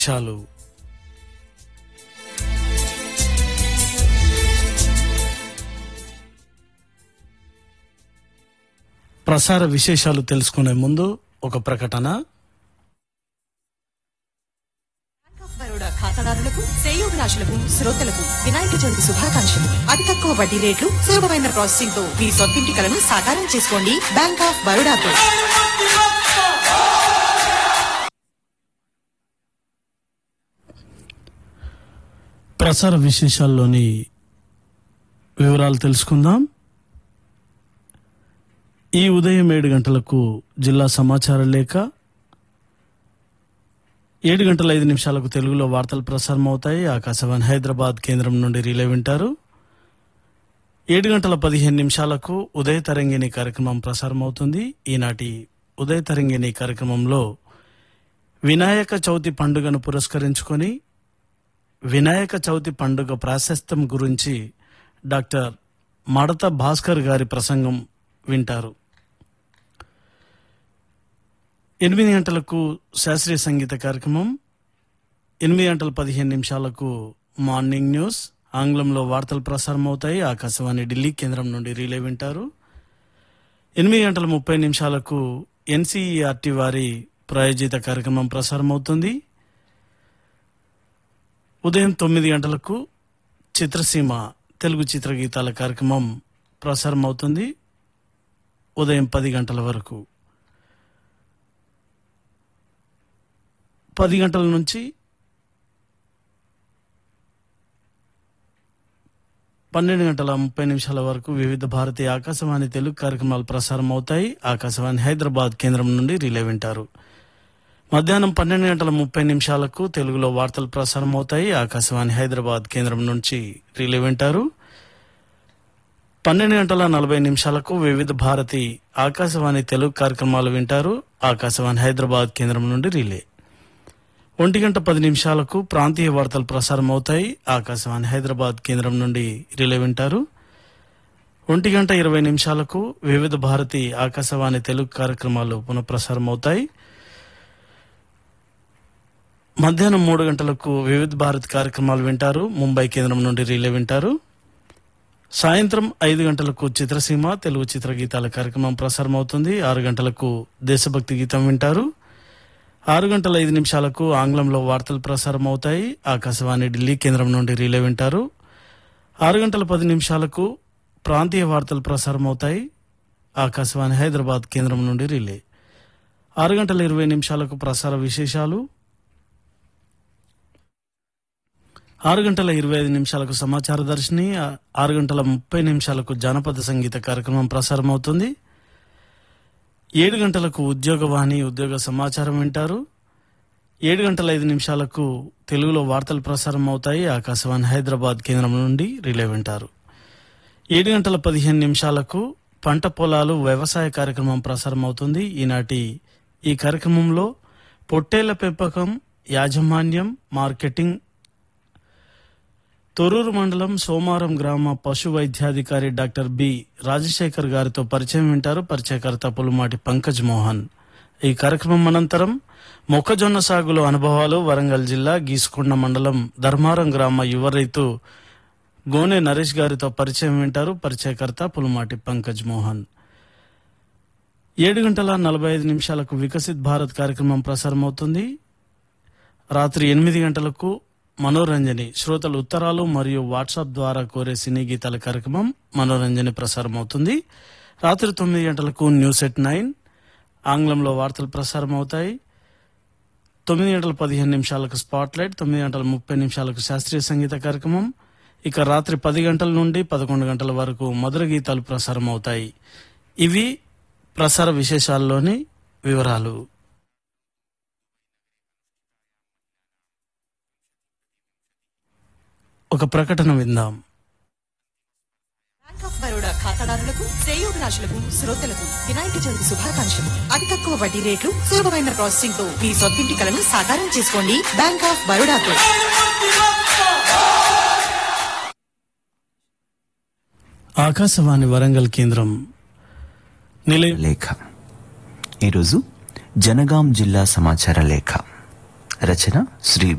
చాలు ప్రసార విశేషాలు తెలుసుకునే ముందు ఒక ప్రకటన బ్యాంక్ ఆఫ్ బరోడా ఖాతాదారులకు శ్రేయోభిలాషులకు శ్రోతలకు వినాయక చవితి శుభాకాంక్షలు అతి తక్కువ వడ్డీ రేట్లు సులభమైన ప్రాసెసింగ్ తో మీ సొంతింటి కలను సాకారం చేసుకోండి బ్యాంక్ ఆఫ్ బరోడాతో ప్రసార విశేషాల్లోని వివరాలు తెలుసుకుందాం ఈ ఉదయం ఏడు గంటలకు జిల్లా సమాచార లేఖ ఏడు గంటల ఐదు నిమిషాలకు తెలుగులో వార్తలు ప్రసారం అవుతాయి ఆకాశవాణి హైదరాబాద్ కేంద్రం నుండి రిలే వింటారు ఏడు గంటల పదిహేను నిమిషాలకు ఉదయ తరంగిణి కార్యక్రమం ప్రసారం అవుతుంది ఈనాటి ఉదయ తరంగిణి కార్యక్రమంలో వినాయక చవితి పండుగను పురస్కరించుకొని వినాయక చవితి పండుగ ప్రాశస్త్యం గురించి డాక్టర్ మడత భాస్కర్ గారి ప్రసంగం వింటారు ఎనిమిది గంటలకు శాస్త్రీయ సంగీత కార్యక్రమం ఎనిమిది గంటల పదిహేను నిమిషాలకు మార్నింగ్ న్యూస్ ఆంగ్లంలో వార్తలు ప్రసారం అవుతాయి ఆకాశవాణి ఢిల్లీ కేంద్రం నుండి రిలే వింటారు ఎనిమిది గంటల ముప్పై నిమిషాలకు ఎన్సీఈఆర్టీ వారి ప్రాయోజిత కార్యక్రమం ప్రసారం అవుతుంది ఉదయం తొమ్మిది గంటలకు చిత్రసీమ తెలుగు చిత్రగీతాల కార్యక్రమం ప్రసారం అవుతుంది ఉదయం పది గంటల వరకు పది గంటల నుంచి పన్నెండు గంటల ముప్పై నిమిషాల వరకు వివిధ భారతీయ ఆకాశవాణి తెలుగు కార్యక్రమాలు ప్రసారం అవుతాయి ఆకాశవాణి హైదరాబాద్ కేంద్రం నుండి రిలే వింటారు మధ్యాహ్నం పన్నెండు గంటల ముప్పై నిమిషాలకు తెలుగులో వార్తలు ప్రసారం అవుతాయి ఆకాశవాణి హైదరాబాద్ కేంద్రం నుంచి రిలే వింటారు పన్నెండు గంటల నలభై నిమిషాలకు వివిధ భారతి ఆకాశవాణి తెలుగు కార్యక్రమాలు వింటారు ఆకాశవాణి హైదరాబాద్ కేంద్రం నుండి రిలే ఒంటి గంట పది నిమిషాలకు ప్రాంతీయ వార్తలు ప్రసారం అవుతాయి ఆకాశవాణి హైదరాబాద్ కేంద్రం నుండి రిలే వింటారు ఒంటి గంట ఇరవై నిమిషాలకు వివిధ భారతి ఆకాశవాణి తెలుగు కార్యక్రమాలు పునఃప్రసారం అవుతాయి మధ్యాహ్నం మూడు గంటలకు వివిధ భారత్ కార్యక్రమాలు వింటారు ముంబై కేంద్రం నుండి రిలే వింటారు సాయంత్రం ఐదు గంటలకు చిత్రసీమ తెలుగు చిత్రగీతాల కార్యక్రమం ప్రసారం అవుతుంది ఆరు గంటలకు దేశభక్తి గీతం వింటారు ఆరు గంటల ఐదు నిమిషాలకు ఆంగ్లంలో వార్తలు ప్రసారం అవుతాయి ఆకాశవాణి ఢిల్లీ కేంద్రం నుండి రిలే వింటారు ఆరు గంటల పది నిమిషాలకు ప్రాంతీయ వార్తలు ప్రసారం అవుతాయి ఆకాశవాణి హైదరాబాద్ కేంద్రం నుండి రిలే ఆరు గంటల ఇరవై నిమిషాలకు ప్రసార విశేషాలు ఆరు గంటల ఇరవై ఐదు నిమిషాలకు సమాచార దర్శిని ఆ- ఆరు గంటల ముప్పై నిమిషాలకు జానపద సంగీత కార్యక్రమం ప్రసారం అవుతుంది ఏడు గంటలకు ఉద్యోగవాణి ఉద్యోగ సమాచారం వింటారు ఏడు గంటల ఐదు నిమిషాలకు తెలుగులో వార్తలు ప్రసారం అవుతాయి ఆకాశవాణి హైదరాబాద్ కేంద్రం నుండి రిలే వింటారు ఏడు గంటల పదిహేను నిమిషాలకు పంట పొలాలు వ్యవసాయ కార్యక్రమం ప్రసారం అవుతుంది ఈనాటి ఈ కార్యక్రమంలో పొట్టేళ్ల పెంపకం యాజమాన్యం మార్కెటింగ్ తొర్రూరు మండలం సోమారం గ్రామ పశు వైద్యాధికారి డాక్టర్ బి రాజశేఖర్ గారితో పరిచయం వింటారు పరిచయకర్త పులుమాటి పంకజ్ మోహన్ ఈ కార్యక్రమం అనంతరం మొక్కజొన్న సాగులో అనుభవాలు వరంగల్ జిల్లా గీసుకొండ మండలం ధర్మారం గ్రామ యువ రైతు గోనె నరేష్ గారితో పరిచయం వింటారు పరిచయకర్త పులుమాటి పంకజ్ మోహన్ ఏడు గంటల నలభై ఐదు నిమిషాలకు వికసిత్ భారత్ కార్యక్రమం ప్రసారం అవుతుంది రాత్రి ఎనిమిది గంటలకు మనోరంజని శ్రోతలు ఉత్తరాలు మరియు వాట్సాప్ ద్వారా కోరే సినీ గీతాల కార్యక్రమం మనోరంజని ప్రసారం అవుతుంది రాత్రి తొమ్మిది గంటలకు న్యూస్ ఎట్ నైన్ ఆంగ్లంలో వార్తలు ప్రసారం అవుతాయి తొమ్మిది గంటల పదిహేను నిమిషాలకు స్పాట్ లైట్ తొమ్మిది గంటల ముప్పై నిమిషాలకు శాస్త్రీయ సంగీత కార్యక్రమం ఇక రాత్రి పది గంటల నుండి పదకొండు గంటల వరకు మధుర గీతాలు ప్రసారం అవుతాయి ఇవి ప్రసార విశేషాల్లోని వివరాలు ఒక ప్రకటన విందాం బ్యాంక్ ఆఫ్ బరోడా ఖాతాదారులకు శ్రేయోభిలాషులకు శ్రోతలకు వినాయక చవితి శుభాకాంక్షలు అతి తక్కువ వడ్డీ రేట్లు సులభమైన ప్రాసెసింగ్ తో మీ సొంతింటి కలను సాకారం చేసుకోండి బ్యాంక్ ఆఫ్ బరోడాతో ఆకాశవాణి వరంగల్ కేంద్రం నిలయ లేఖ ఈరోజు జనగాం జిల్లా సమాచార లేఖ రచన శ్రీ